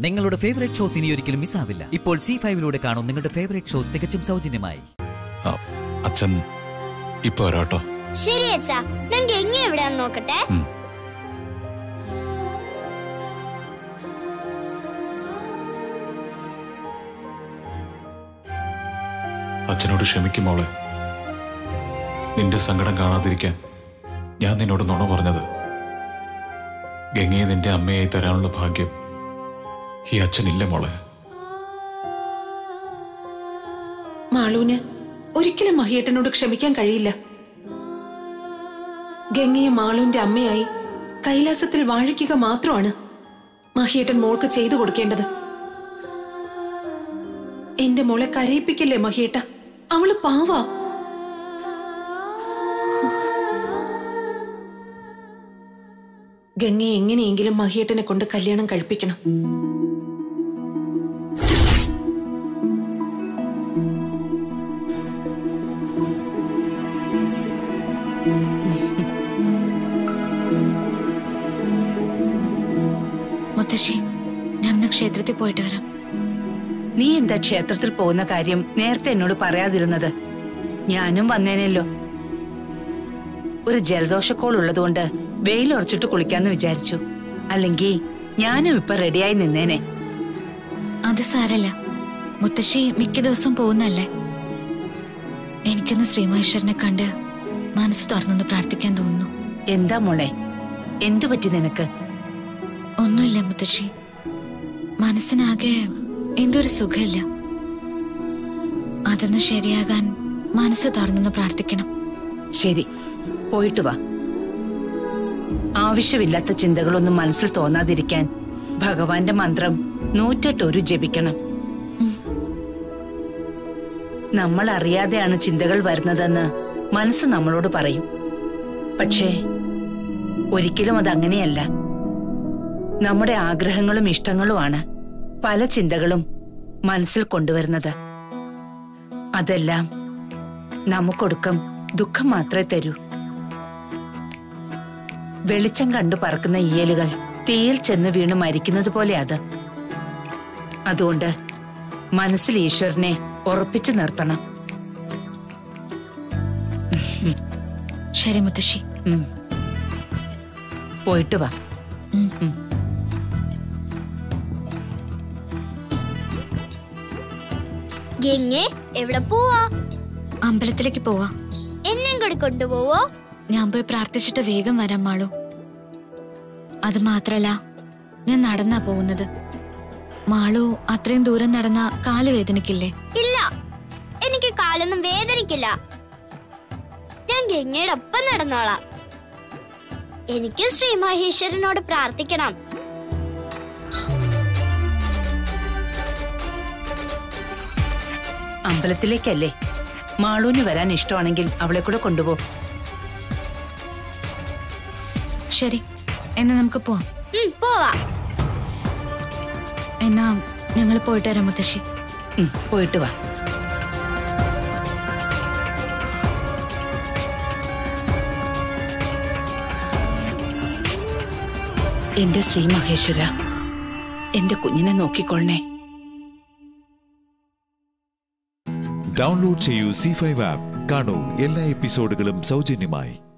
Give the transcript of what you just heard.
നിങ്ങളുടെ favourite shows ഇനി ഒരിക്കലും മിസ്സാവില്ല ഇപ്പോൾ സി ഫൈവിലൂടെ കാണും നിങ്ങളുടെ ഫേവറേറ്റ് ഷോ തികച്ചും സൗജന്യമായി ആ, അച്ഛൻ ഇപ്പൊ വരാട്ടോ ശരി അച്ഛാ ഞാൻ ഗംഗ എവിടെയാന്ന് നോക്കട്ടെ ഉം. അച്ഛനോട് ക്ഷമിക്കും മോളെ നിന്റെ സങ്കടം കാണാതിരിക്കാൻ ഞാൻ നിന്നോട് നുണ പറഞ്ഞത് ഗംഗയെ നിന്റെ അമ്മയായി തരാനുള്ള ഭാഗ്യം ഈ അച്ഛനില്ല മോളെ മാളൂന് ഒരിക്കലും മഹിയേട്ടനോട് ക്ഷമിക്കാൻ കഴിയില്ല ഗംഗയെ മാളൂന്റെ അമ്മയായി കൈലാസത്തിൽ വാഴിക്കുക മാത്രമാണ് മഹിയേട്ടൻ മോൾക്ക് ചെയ്തു കൊടുക്കേണ്ടത് എന്റെ മോളെ കരയിപ്പിക്കില്ലേ മഹിയേട്ട അവള് പാവാ ഗംഗയെ എങ്ങനെയെങ്കിലും മഹിയേട്ടനെ കൊണ്ട് കല്യാണം കഴിപ്പിക്കണം മുത്തശ്ശി ഞാൻ ക്ഷേത്രത്തിൽ പോയിട്ട് വരാം നീ എന്താ ക്ഷേത്രത്തിൽ പോകുന്ന കാര്യം നേരത്തെ എന്നോട് പറയാതിരുന്നത് ഞാനും വന്നേനല്ലോ ഒരു ജലദോഷക്കോൾ ഉള്ളതുകൊണ്ട് വെയിലുറച്ചിട്ട് കുളിക്കാന്ന് വിചാരിച്ചു അല്ലെങ്കിൽ ഞാനും ഇപ്പൊ റെഡിയായി നിന്നേനെ അത് സാരല്ല മുത്തശ്ശി മിക്ക ദിവസം പോകുന്നല്ലേ എനിക്കൊന്ന് ശ്രീമഹേശ്വരനെ കണ്ട് മനസ്സ് തുറന്നൊന്ന് പ്രാർത്ഥിക്കാൻ തോന്നുന്നു എന്താ മോളെ എന്തു പറ്റി നിനക്ക് ഒന്നുമില്ല മുത്തശ്ശി മനസ്സിനാകെ എന്തോ ഒരു സുഖമില്ല അതൊന്ന് ശരിയാകാൻ മനസ്സ് തുറന്നൊന്ന് പ്രാർത്ഥിക്കണം ശരി പോയിട്ട് വാ ആവശ്യമില്ലാത്ത ചിന്തകളൊന്നും മനസ്സിൽ തോന്നാതിരിക്കാൻ ഭഗവാന്റെ മന്ത്രം നൂറ്റെട്ടൊരു ജപിക്കണം നമ്മൾ അറിയാതെയാണ് ചിന്തകൾ വരുന്നതെന്ന് മനസ്സ് നമ്മളോട് പറയും പക്ഷേ ഒരിക്കലും അത് അങ്ങനെയല്ല നമ്മുടെ ആഗ്രഹങ്ങളും ഇഷ്ടങ്ങളുമാണ് പല ചിന്തകളും മനസ്സിൽ കൊണ്ടുവരുന്നത് അതെല്ലാം നമുക്കൊടുക്കം ദുഃഖം മാത്രമേ തരൂ വെളിച്ചം കണ്ടു പറക്കുന്ന ഈയലുകൾ തീയിൽ ചെന്ന് വീണ് മരിക്കുന്നത് പോലെ അത് അതുകൊണ്ട് മനസ്സിൽ ഈശ്വരനെ ഉറപ്പിച്ചു നിർത്തണം ശരി മുത്തശ്ശി ഉം. പോയിട്ട് വാ ഉം. ഉം. ഗംഗെ എവിടെ പോവാ അമ്പലത്തിലേക്ക് പോവാ എന്നെയും കൂടി കൊണ്ടുപോവോ ഞാൻ പോയി പ്രാർത്ഥിച്ചിട്ട് വേഗം വരാം മാളു അത് മാത്രല്ല ഞാൻ നടന്നാ പോകുന്നത് മാളു അത്രയും ദൂരം നടന്ന കാല് വേദനിക്കില്ലേ ഇല്ല എനിക്ക് കാലൊന്നും വേദനിക്കില്ല ഞാൻ ഗംഗയുടെ ഒപ്പം നടന്നോളാം എനിക്ക് ശ്രീ മഹേശ്വരനോട് പ്രാർത്ഥിക്കണം അമ്പലത്തിലേക്കല്ലേ മാളൂന് വരാൻ ഇഷ്ടമാണെങ്കിൽ അവളെ കൂടെ കൊണ്ടുപോ ശരി എന്നാ നമുക്ക് പോവാം ഉം, പോവാ എന്നാ ഞങ്ങൾ പോയിട്ട് വരാം മുത്തശ്ശി ഉം, പോയിട്ട് വാ എന്റെ ശ്രീ മഹേശ്വര എന്റെ കുഞ്ഞിനെ നോക്കിക്കൊള്ളണേ ഡൗൺലോഡ് ചെയ്യൂ സി ഫൈവ് ആപ്പ് കാണൂ എല്ലാ എപ്പിസോഡുകളും സൗജന്യമായി